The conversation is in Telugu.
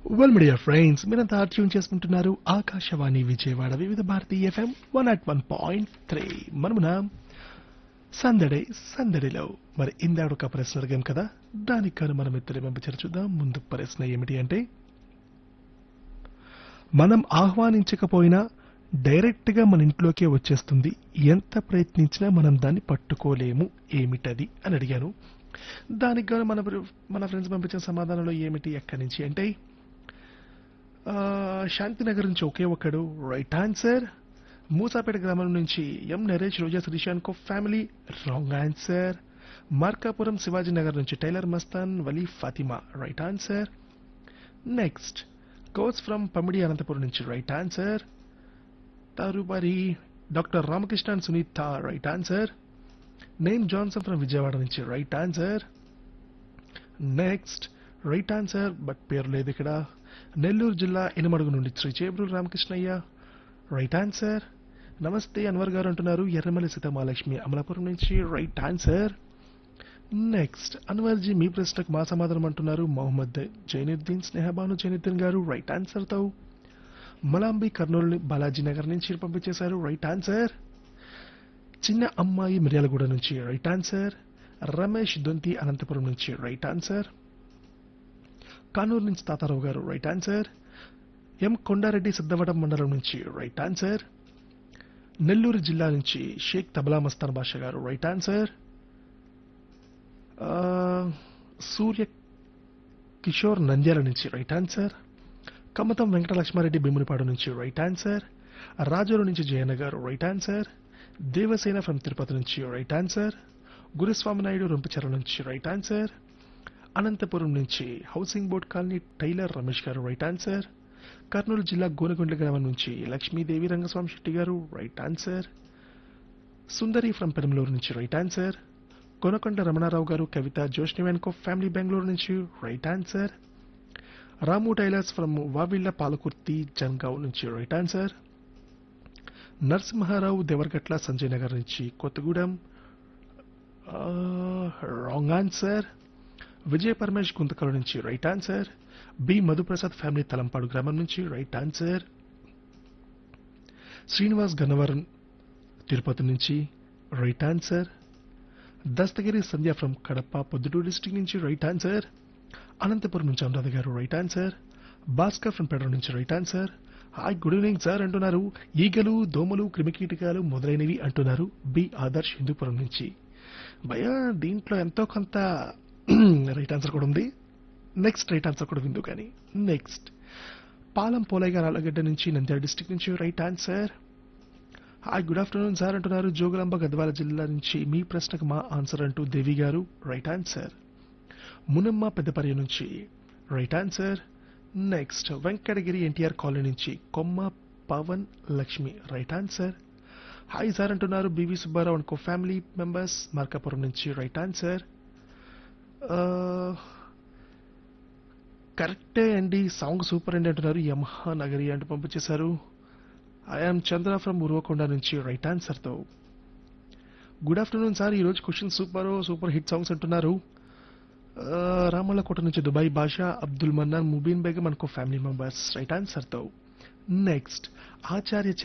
వెల్ మీడియా ఫ్రెండ్స్ మీరంతా ట్యూన్ చేసుకుంటున్నారు Akashvani Vijayawada Vividh Bharati FM one at one point three మనమున సందడి సందడిలో మరి ఇందాడు ఒక ప్రశ్న అడిగాం కదా దానికి కాను మనం ఇద్దరు పంపించారు చూద్దాం ముందు ప్రశ్న ఏమిటి అంటే మనం ఆహ్వానించకపోయినా డైరెక్ట్ గా మన ఇంట్లోకే వచ్చేస్తుంది ఎంత ప్రయత్నించినా మనం దాన్ని పట్టుకోలేము ఏమిటది అని అడిగాను దానికి గాను మన మన ఫ్రెండ్స్ పంపించిన సమాధానంలో ఏమిటి ఎక్కడి నుంచి అంటే ఆ, శాంతినగర్ నుంచి ఒకే ఒక్కడు రైట్ ఆన్సర్ మూసాపేట గ్రామం నుంచి ఎం నరేష్ రోజా శ్రీశాంత్ కో family wrong answer Markapuram Shivaji Nagar నుంచి tailor Mastan Vali Fatima right answer next coach from Pamidi Anantapuram నుంచి రైట్ ఆన్సర్ తరువారి doctor Ramakrishnan Sunitha right answer name Johnson from Vijayawada నుంచి right answer next right answer but పేరు లేదు ఇక్కడ నెల్లూరు జిల్లా ఇనమడుగు నుండి శ్రీ చేబ్రూరు రామకృష్ణయ్య రైట్ ఆన్సర్ నమస్తే అన్వర్ గారు అంటున్నారు ఎర్రమల్లి సీతమాలక్ష్మి అమలాపురం నుంచి రైట్ ఆన్సర్ నెక్స్ట్ అన్వర్జీ మీ ప్రశ్నకు మా సమాధానం అంటున్నారు మొహమ్మద్ జైనుద్దీన్ స్నేహబాను జైనుద్దీన్ గారు రైట్ ఆన్సర్ తో మలాంబి కర్నూలు బాలాజీ నగర్ నుంచి పంపించేశారు రైట్ ఆన్సర్ చిన్న అమ్మాయి మిర్యాలగూడ నుంచి రైట్ ఆన్సర్ రమేష్ దొంతి అనంతపురం నుంచి రైట్ ఆన్సర్ కానూరు నుంచి తాతారావు గారు right answer M Kondareddy Siddhavatam మండలం నుంచి రైట్ ఆన్సర్ నెల్లూరు జిల్లా నుంచి షేక్ తబలా మస్తాన్ బాషా గారు రైట్ ఆన్సర్ ఆ, సూర్య కిషోర్ నంద్యాల నుంచి రైట్ ఆన్సర్ కమతం వెంకటలక్ష్మారెడ్డి భీమునిపాడు నుంచి రైట్ ఆన్సర్ రాజోలు నుంచి జయన్న గారు right answer Devasena from Tirupati నుంచి రైట్ ఆన్సర్ గురుస్వామి నాయుడు రొంపిచెర నుంచి రైట్ ఆన్సర్ అనంతపురం నుంచి housing board colony tailor Ramesh గారు రైట్ ఆన్సర్ కర్నూలు జిల్లా గోనగుండ్ల గ్రామం నుంచి లక్ష్మీదేవి రంగస్వామి శెట్టి గారు right answer Sundari from Peramluru నుంచి రైట్ ఆన్సర్ కొనకొండ రమణారావు గారు కవిత జోష్ని వెన్కో ఫ్యామిలీ బెంగళూరు నుంచి right answer Ramu tailors from Vavilla Palakurthi Jangaon నుంచి రైట్ ఆన్సర్ నరసింహారావు దేవరగట్ల సంజయ్ నగర్ నుంచి కొత్తగూడెం రాంగ్ ఆన్సర్ విజయ పరమేష్ గుంతకల నుంచి right answer B Madhuprasad family Talampadu గ్రామం నుంచి రైట్ ఆన్సర్ శ్రీనివాస్ గన్నవరం తిరుపతి నుంచి right answer Dastagiri Sandhya from Kadapa Proddatur district నుంచి రైట్ ఆన్సర్ అనంతపురం నుంచి అనురాధ గారు right answer Bhaskar from Pedro నుంచి right answer hi good evening sir అంటున్నారు ఈగలు దోమలు క్రిమికీటకాలు మొదలైనవి అంటున్నారు బి ఆదర్శ్ హిందూపురం నుంచి భయ దీంట్లో ఎంతో కొంత రైట్ ఆన్సర్ కూడా ఉంది నెక్స్ట్ రైట్ ఆన్సర్ కూడా విందు కానీ నెక్స్ట్ పాలం పోలయ్య గారు ఆలగడ్డ నుంచి నంద్యాల డిస్టిక్ నుంచి right answer hi good afternoon sir అంటున్నారు జోగులాంబ గద్వాల జిల్లా నుంచి మీ ప్రశ్నకు మా ఆన్సర్ అంటూ దేవి గారు రైట్ ఆన్సర్ మునమ్మ పెద్దపర్య నుంచి right answer next Venkatagiri NTR colony నుంచి Komma Pavan Lakshmi right answer hi sir అంటున్నారు BV Subbarao and co family members Markapuram నుంచి రైట్ ఆన్సర్ కరెక్టే అండి సాంగ్ సూపర్ అండి అంటున్నారు యమహా నగరి అంటూ పంపించేశారు ఐఎమ్ చంద్ర ఫ్రమ్ ఉరవకొండ నుంచి రైట్ ఆన్సర్తో గుడ్ ఆఫ్టర్నూన్ సార్ ఈ రోజు question super super hit songs అంటున్నారు ఆ, రామల్లకోట నుంచి దుబాయ్ బాషా అబ్దుల్ మన్నాన్ ముబీన్ బేగం అనుకో ఫ్యామిలీ మెంబర్స్ రైట్ ఆన్సర్తో నెక్స్ట్ ఆచార్య